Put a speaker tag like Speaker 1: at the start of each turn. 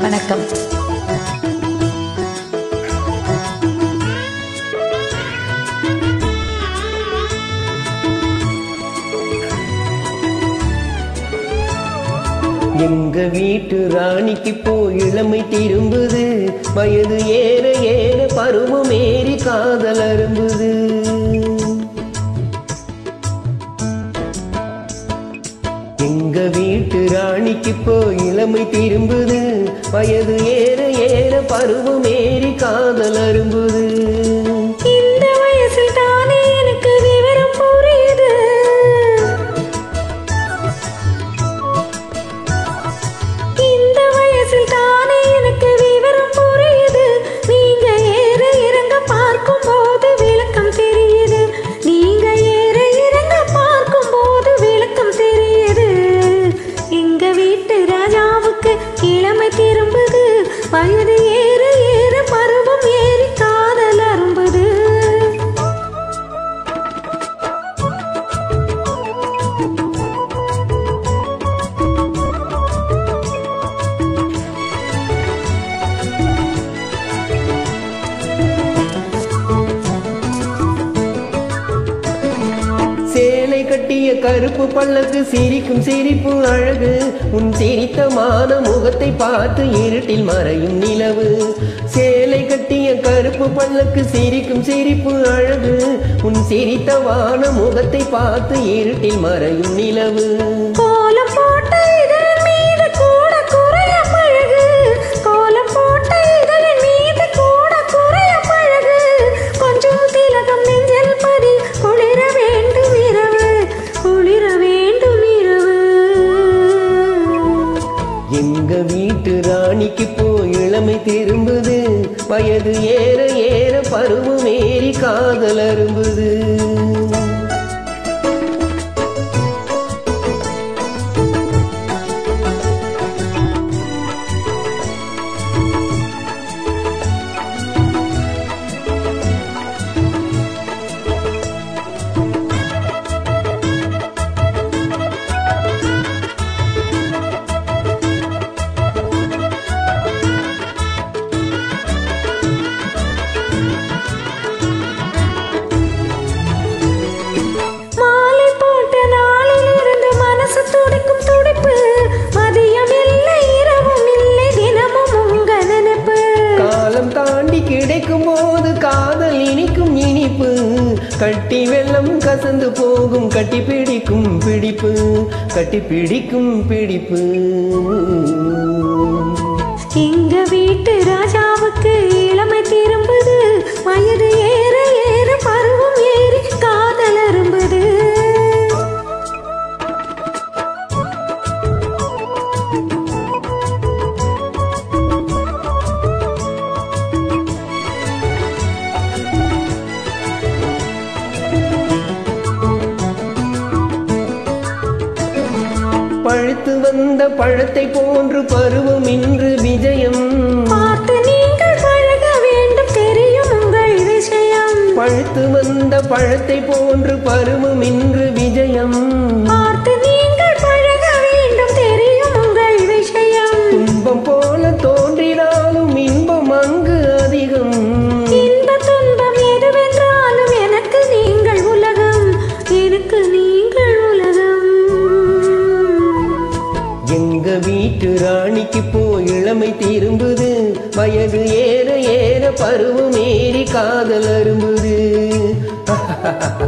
Speaker 1: வணக்கம்
Speaker 2: எங்க வீட்டு ராணிக்கு போ இளமை திரும்புது வயது ஏற ஏற பருவம் ஏறி காதல் அரும்புது எங்க வீட்டு ராணிக்கு போ இளமை திரும்புது வயது ஏற ஏற பருவம் ஏறி காதல் அரும்புது
Speaker 3: இந்த வயசில் தானே எனக்கு விவரம் புரியுது இந்த வயசில் தானே எனக்கு விவரம் புரியுது நீங்க ஏற இறங்க பார்க்கும் போது விளக்கம் தெரியுது நீங்க ஏற இறங்க பார்க்கும் போது விளக்கம் தெரியுது எங்க வீட்டு ராஜாவுக்கு இளமை திரும்புது வயது ஏற ஏற பருவம் ஏறி காதல் அரும்புது
Speaker 2: சேலை கட்டிய கருப்பு பல்லக்கு சிரிக்கும் சிரிப்பு அழகு உன் சிரித்தமான முகத்தை பார்த்து இருட்டில் மறையும் நிலவு சேலை கட்டிய கருப்பு பல்லக்கு சிரிக்கும் சிரிப்பு அழகு உன் சிரித்தமான முகத்தை பார்த்து இருட்டில் மறையும் நிலவு
Speaker 3: கோலம் போட்ட இதழின் மீது கூட குறைய பழகு கோலம் போட்ட இதழின் மீது கூட குறைய பழகு கொஞ்சம் திலகம் நெஞ்சில் பதி குளிர வேண்டும் இரவு குளிர வேண்டும் இரவு
Speaker 2: எங்க வீட்டு ராணிக்கு போ இளமை திரும்புது வயது ஏற ஏற பருவம் ஏறி காதல் அரும்புது
Speaker 3: மாலை போட்ட நாளில் இருந்து மனசு துடிக்கும் துடிப்பு மதியம் இல்லை இரவும் இல்லை தினமும் உங்க நினைப்பு
Speaker 2: காலம் தாண்டி கிடைக்கும் போது காதல் இனிக்கும் இனிப்பு கட்டி வெள்ளம் கசந்து போகும் கட்டி பிடிக்கும் பிடிப்பு கட்டி பிடிக்கும் பிடிப்பு
Speaker 3: எங்க வீட்டு ராஜாவுக்கு இளமை திரும்புது வயது ஏற ஏற பருவம் ஏறி காதல் அரும்புது
Speaker 2: பழுத்து வந்த பழத்தை போன்று பருவம் இன்று விஜயம்
Speaker 3: பார்த்து நீங்கள் பழக வேண்டும் தெரியும் உங்கள் விஷயம்
Speaker 2: பழுத்து வந்த பழத்தை போன்று பருவம் இன்று விஜயம்
Speaker 3: பார்த்து நீங்கள் பழக வேண்டும் தெரியும் உங்கள் விஷயம்
Speaker 2: துன்பம் போல தோன்றினாலும் இன்பம் அங்கு அதிகம்
Speaker 3: இன்ப துன்பம் எதுவென்றாலும் எனக்கு நீங்கள் உலகம் எனக்கு நீங்கள் உலகம்
Speaker 2: எங்க வீட்டு ராணிக்கு போ இளமை திரும்புது வயது ஏற ஏற பருவம் ஏறி காதல் அரும்புது